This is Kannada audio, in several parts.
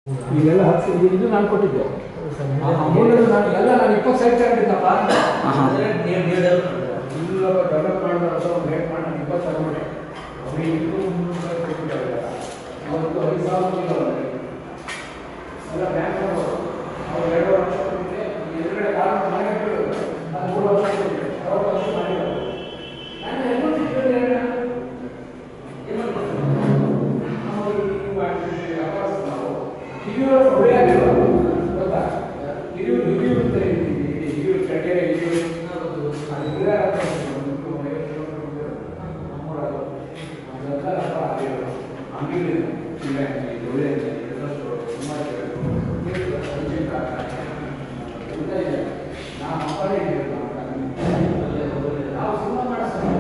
ಈಗೆಲ್ಲ ಹತ್ತು ಇದು ಇದು ನಾನು ಕೊಟ್ಟಿದ್ದೆ ಮೂರನೇದು ನಾನು ಎಲ್ಲ ನಾನು ಇಪ್ಪತ್ತು ಸೈಟ್ ತಗೊಂಡಿದ್ದಪ್ಪ ಇಲ್ಲಪ್ಪ ಡೆವಲಪ್ ಮಾಡೋದು ಅಥವಾ ರೇಟ್ ಮಾಡಿ ನಾನು ಇಪ್ಪತ್ತು ತಗೊಂಡೆ ಅವ್ರಿಗೆ ಇನ್ನೂರು ಮುನ್ನೂರು ರೂಪಾಯಿ ಕೊಟ್ಟಿದ್ದಾರೆ ಅವತ್ತು ಐದು ಸಾವಿರ ಇಲ್ಲ ಅವ್ರಿಗೆ. ಎಲ್ಲ ಬ್ಯಾಂಕ್ ಅವ್ರು ಎರಡು ವರ್ಷ ಕೊಟ್ಟಿದ್ದೆ ಎದುರುಗಡೆ ಕಾರಣ ಮನೆ ಬಿಡೋದು ಅದು ಮೂರು ವರ್ಷ ಕೊಟ್ಟಿದ್ದೆ ಅರವತ್ತು ವರ್ಷ ಮಾಡಿರೋದು ನಾನು ಎಲ್ಲೂ ಕೇಳಿ ಹಿರಿಯೂರು ಹೊಡೆಯಾಗಿಲ್ಲ ಗೊತ್ತಾ ಹಿರಿಯೂರು ಹಿರಿಯೂರು ಅಂತ ಹೇಳ್ತೀವಿ ಹಿರಿಯೂರು ಕಟ್ಟೆರೆ ಹಿರಿಯೂರು ಅದು ಗಿಡ ಅಂಗಡಿ ಒಳ್ಳೆ ನಾವು ಮಕ್ಕಳೇ ನಾವು ಸುಮ್ಮನೆ ಮಾಡಿಸ್ತೀವಿ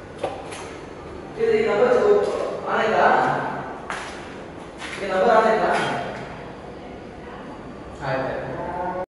ಇದು ಈ ನಂಬರ್ ಆನೈತಾ ಈ ನಂಬರ್ ಆನೈತಾ